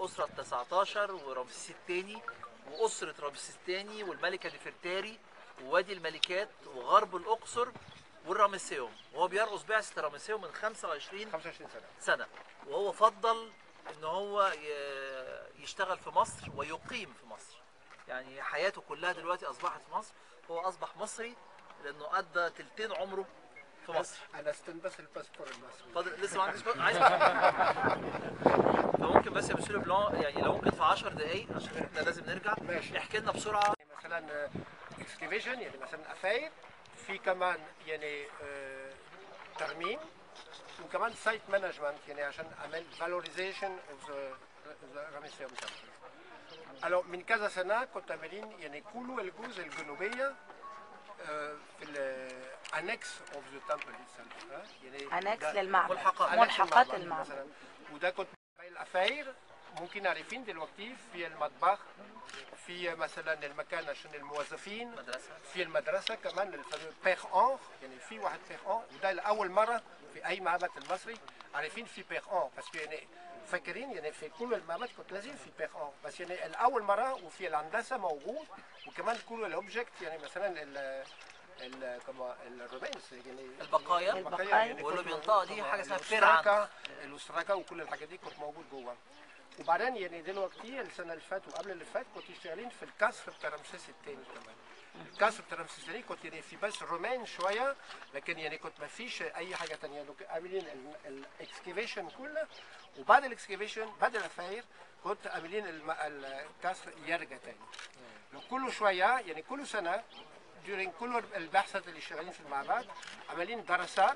الاسره ال 19 ورمسيس الثاني واسره رمسيس الثاني والملكه نفرتاري ووادي الملكات وغرب الاقصر والرامسيوم وهو بيرقص بعثه الرامسيوم من 25 25 سنه سنه وهو فضل ان هو ي- يشتغل في مصر ويقيم في مصر يعني حياته كلها دلوقتي اصبحت في مصر هو اصبح مصري لانه ادى تلتين عمره في مصر انا استنبس الباسبور المصري فاضل لسه ما عنديش بقى- عايز فممكن بس يا مسيو بلان يعني لو ممكن في 10 دقايق عشان احنا لازم نرجع ماشي. احكي لنا بسرعه مثلا اكسكيفيشن يعني مثلا افاير في كمان يعني آه، ترميم وكمان سايت مانجمنت يعني عشان اعمل فالوريزيشن اوف ذا رامسيوم تمبل الو من كذا سنه كنت عاملين يعني كل الجزء الجنوبيه آه، في الانكس اوف ذا تمبل يعني انكس ده- للمعبد ملحقات. أنكس ملحقات المعبد المعبد مثلا وده كنت باقي الافاير ممكن عارفين دلوقتي في المطبخ في مثلا المكان عشان الموظفين مدرسه في المدرسه كمان الفاميلي بير اون يعني في واحد بير اون وده لاول مره في اي معبد المصري عارفين في بير اون بس يعني فاكرين يعني في كل المعبد كنت لازم في بير اون بس يعني الاول مره وفي الهندسه موجود وكمان كل الاوبجكت يعني مثلا ال ال كما الرومانس يعني البقايا. البقايا. يعني واللي كنت- بينطقوا دي حاجة اسمها الأستراكة- فرعن. الاستراكه وكل الحاجات دي كنت موجود جوه وبعدين يعني دلوقتي السنه اللي فاتت وقبل اللي فات كنت شغالين في الكسر بتاع رمسيس الثاني كمان الكسر بتاع رمسيس الثاني كنت يعني في بس رومان شويه لكن يعني كنت ما فيش اي حاجه ثانيه عاملين الاكسكيفيشن كله وبعد الاكسكيفيشن بعد الافاير كنت عاملين الم- الكسر يرجع تاني لو كل شويه يعني كل سنه during كل البحثات اللي شغالين في المعبد عاملين دراسات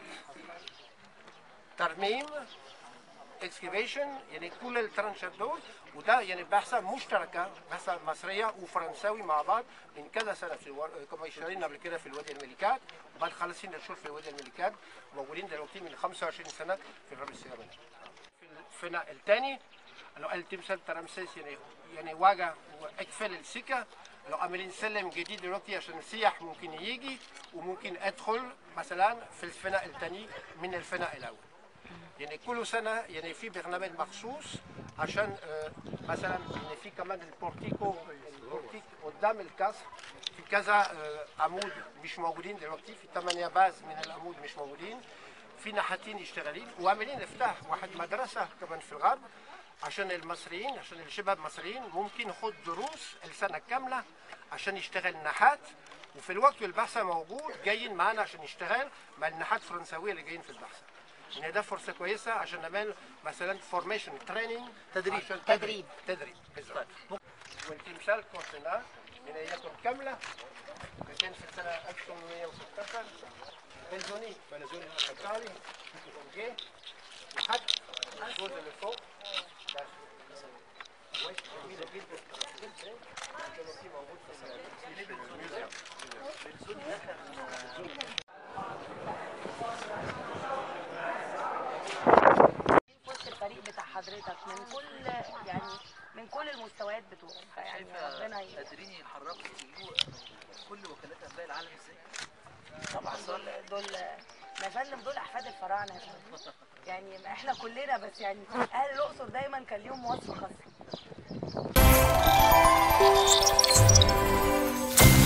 ترميم اكسكيفيشن يعني كل الترانشات دول وده يعني بحثه مشتركه بحثه مصريه وفرنساوي مع بعض من كذا سنه في الور... كما اشتغلنا قبل كده في الوادي الملكات وبعد خلصين الشغل في الوادي الملكات موجودين دلوقتي من 25 سنه في الربع السيارة في الفناء الثاني لو التمثال ترمسيس يعني يعني واجه واقفل السكه لو عاملين سلم جديد دلوقتي عشان السياح ممكن يجي وممكن ادخل مثلا في الفناء الثاني من الفناء الاول يعني كل سنه يعني في برنامج مخصوص عشان آه، مثلا يعني في كمان البورتيكو البورتيك قدام الكسر في كذا آه، عمود مش موجودين دلوقتي في ثمانية باز من العمود مش موجودين في ناحيتين يشتغلين وعاملين افتح واحد مدرسه كمان في الغرب عشان المصريين عشان الشباب المصريين ممكن ياخد دروس السنه كامله عشان يشتغل نحات وفي الوقت البحثه موجود جايين معانا عشان يشتغل مع النحات الفرنساويه اللي جايين في البحثه يعني ده فرصه كويسه عشان نعمل مثلا فورميشن تريننج تدريب. تدريب. تدريب بالظبط والتمثال كونتينار من يكون كامله كان في السنه 1816 بنزوني بنزوني القطاري جه وحد الجزء اللي فوق ده كويس جميله جدا كانوا في موجود في الميوزيوم في وسط الفريق بتاع حضرتك من كل يعني من كل المستويات بتوعه فيعني شايفه ربنا ي- قادرين يحركوا ويجيبوا كل وكالات انباء العالم ازاي؟ طبعا دول دول يا فندم دول احفاد الفراعنه يا فندم يعني احنا كلنا بس يعني اهل الاقصر دايما كان ليهم وصفه خاصه